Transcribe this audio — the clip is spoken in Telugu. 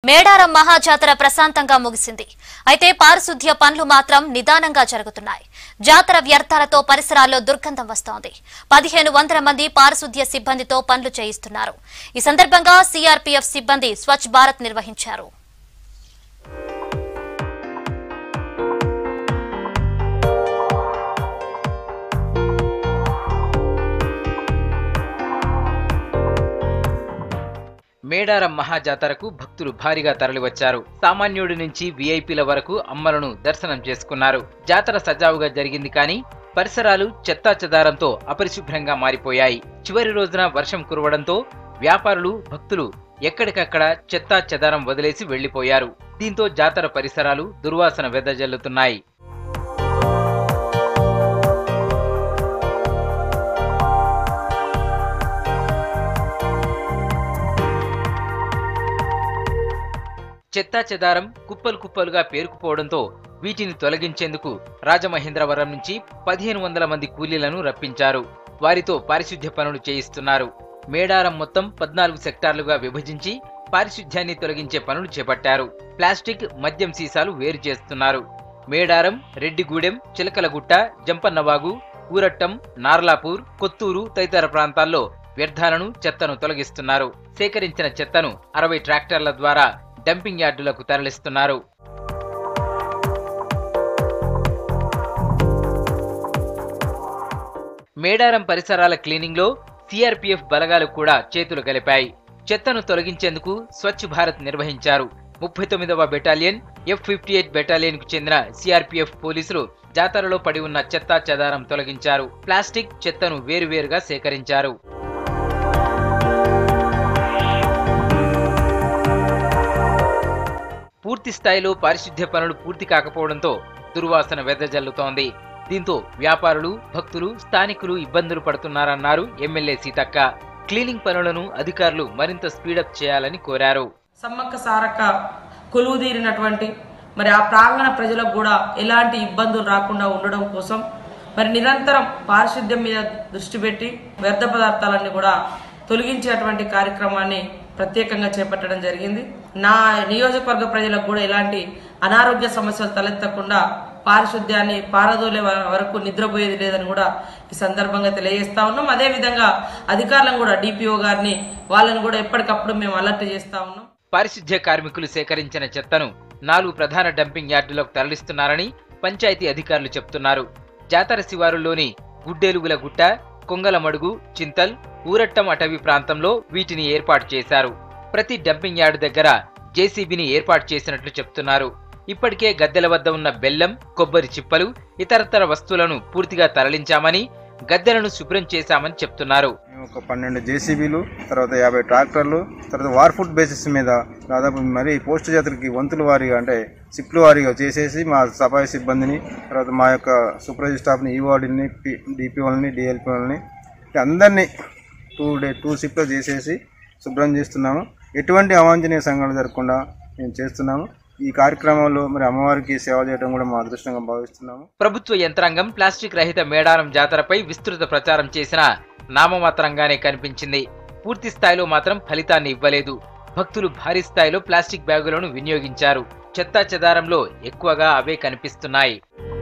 మేడారం మహాజాతర ప్రశాంతంగా ముగిసింది అయితే పారిశుద్ధ్య పనులు మాత్రం నిదానంగా జరుగుతున్నాయి జాతర వ్యర్థాలతో పరిసరాల్లో దుర్గంధం వస్తోంది పదిహేను వందల మంది పారిశుద్ధ్య సిబ్బందితో పనులు చేయిస్తున్నారు ఈ సందర్భంగా సీఆర్పీఎఫ్ సిబ్బంది స్వచ్ఛ భారత్ నిర్వహించారు మేడారం మహాజాతరకు భక్తులు భారీగా తరలివచ్చారు సామాన్యుడి నుంచి వీఐపీల వరకు అమ్మలను దర్శనం చేసుకున్నారు జాతర సజావుగా జరిగింది కానీ పరిసరాలు చెత్తా చెదారంతో అపరిశుభ్రంగా మారిపోయాయి చివరి రోజున వర్షం కురవడంతో వ్యాపారులు భక్తులు ఎక్కడికక్కడ చెత్తా చెదారం వదిలేసి వెళ్లిపోయారు దీంతో జాతర పరిసరాలు దుర్వాసన వెదజల్లుతున్నాయి చెత్తా చెదారం కుప్పలు కుప్పలుగా పేరుకుపోవడంతో వీటిని తొలగించేందుకు రాజమహేంద్రవరం నుంచి పదిహేను వందల మంది కూలీలను రప్పించారు వారితో పారిశుద్ధ్య పనులు చేయిస్తున్నారు మేడారం మొత్తం పద్నాలుగు సెక్టార్లుగా విభజించి పారిశుద్ధ్యాన్ని తొలగించే పనులు చేపట్టారు ప్లాస్టిక్ మద్యం సీసాలు వేరు చేస్తున్నారు మేడారం రెడ్డిగూడెం చిలకలగుట్ట జంపన్నవాగు ఊరట్టం నార్లాపూర్ కొత్తూరు తదితర ప్రాంతాల్లో వ్యర్థాలను చెత్తను తొలగిస్తున్నారు సేకరించిన చెత్తను అరవై ట్రాక్టర్ల ద్వారా డంపింగ్ యార్డులకు తరలిస్తున్నారు మేడారం పరిసరాల క్లీనింగ్లో సిఆర్పీఎఫ్ బలగాలు కూడా చేతులు కలిపాయి చెత్తను తొలగించేందుకు స్వచ్ఛ భారత్ నిర్వహించారు ముప్పై తొమ్మిదవ battalion F fifty eight battalion కు చెందిన సిఆర్పీఎఫ్ పోలీసులు జాతరలో పడి ఉన్న చెత్తా చెదారం తొలగించారు ప్లాస్టిక్ చెత్తను వేరువేరుగా సేకరించారు పూర్తి స్థాయిలో పారిశుద్ధ్య పనులు పూర్తి కాకపోవడంతో దుర్వాసన వెదజల్లుతోంది దీంతో వ్యాపారులు భక్తులు స్థానికులు ఇబ్బందులు పడుతున్నారన్నారు ఎమ్మెల్యే సీతక్క క్లీనింగ్ పనులను అధికారులు మరింత స్పీడప్ చేయాలని కోరారు సమ్మక్క సారక్క కొలువుదీరినటువంటి మరి ఆ ప్రాంగణ ప్రజలకు కూడా ఎలాంటి ఇబ్బందులు రాకుండా ఉండడం కోసం మరి నిరంతరం పారిశుద్ధ్యం మీద దృష్టి పెట్టి వ్యర్థ పదార్థాలన్నీ కూడా తొలగించేటువంటి కార్యక్రమాన్ని ప్రత్యేకంగా చేపట్టడం జరిగింది నా నియోజకవర్గ ప్రజలకు కూడా ఎలాంటి అనారోగ్య సమస్యలు తలెత్తకుండా పారిశుద్ధ్యాన్ని పారదోలే వ- వరకు నిద్రపోయేది లేదని కూడా ఈ సందర్భంగా తెలియజేస్తా ఉన్నాం అదేవిధంగా అధికారులను కూడా డిపిఓ గారిని వాళ్ళని కూడా ఎప్పటికప్పుడు మేము అలర్ట్ చేస్తా ఉన్నాం పారిశుద్ధ్య కార్మికులు సేకరించిన చెత్తను నాలుగు ప్రధాన డంపింగ్ యార్డులకు తరలిస్తున్నారని పంచాయతీ అధికారులు చెప్తున్నారు జాతర శివారులోని గుడ్డేలుగుల గుట్ట కొంగలమడుగు చింతల్ ఊరట్టం అటవీ ప్రాంతంలో వీటిని ఏర్పాటు చేశారు ప్రతి డంపింగ్ యార్డు దగ్గర జేసీబీని ఏర్పాటు చేసినట్లు చెప్తున్నారు ఇప్పటికే గద్దెల వద్ద ఉన్న బెల్లం కొబ్బరి చిప్పలు ఇతరతర వస్తువులను పూర్తిగా తరలించామని గద్దెలను శుభ్రం చేశామని చెప్తున్నారు మేము ఒక పన్నెండు జేసీబీలు తర్వాత యాభై ట్రాక్టర్లు తర్వాత వార్ ఫుడ్ బేసిస్ మీద దాదాపు మరి పోస్ట్ జాతరకి వంతుల వారీగా అంటే సిప్లు వారీగా చేసేసి మా సఫాయి సిబ్బందిని తర్వాత మా యొక్క సూపర్వైజర్ స్టాఫ్ని ఈవార్డుని డిపి వాళ్ళని డిఎల్పి వాళ్ళని ఇట్లా అందరినీ టూ డే టూ షిఫ్ట్లో చేసేసి శుభ్రం చేస్తున్నాము ఎటువంటి అవాంఛనీయ సంఘటనలు జరగకుండా మేము చేస్తున్నాము ఈ కార్యక్రమంలో మరి అమ్మవారికి సేవ చేయడం కూడా మా అదృష్టంగా భావిస్తున్నాము ప్రభుత్వ యంత్రాంగం ప్లాస్టిక్ రహిత మేడారం జాతరపై విస్తృత ప్రచారం చేసినా నామమాత్రంగానే కనిపించింది పూర్తి స్థాయిలో మాత్రం ఫలితాన్ని ఇవ్వలేదు భక్తులు భారీ స్థాయిలో ప్లాస్టిక్ బ్యాగులను వినియోగించారు చెత్తా చెదారంలో ఎక్కువగా అవే కనిపిస్తున్నాయి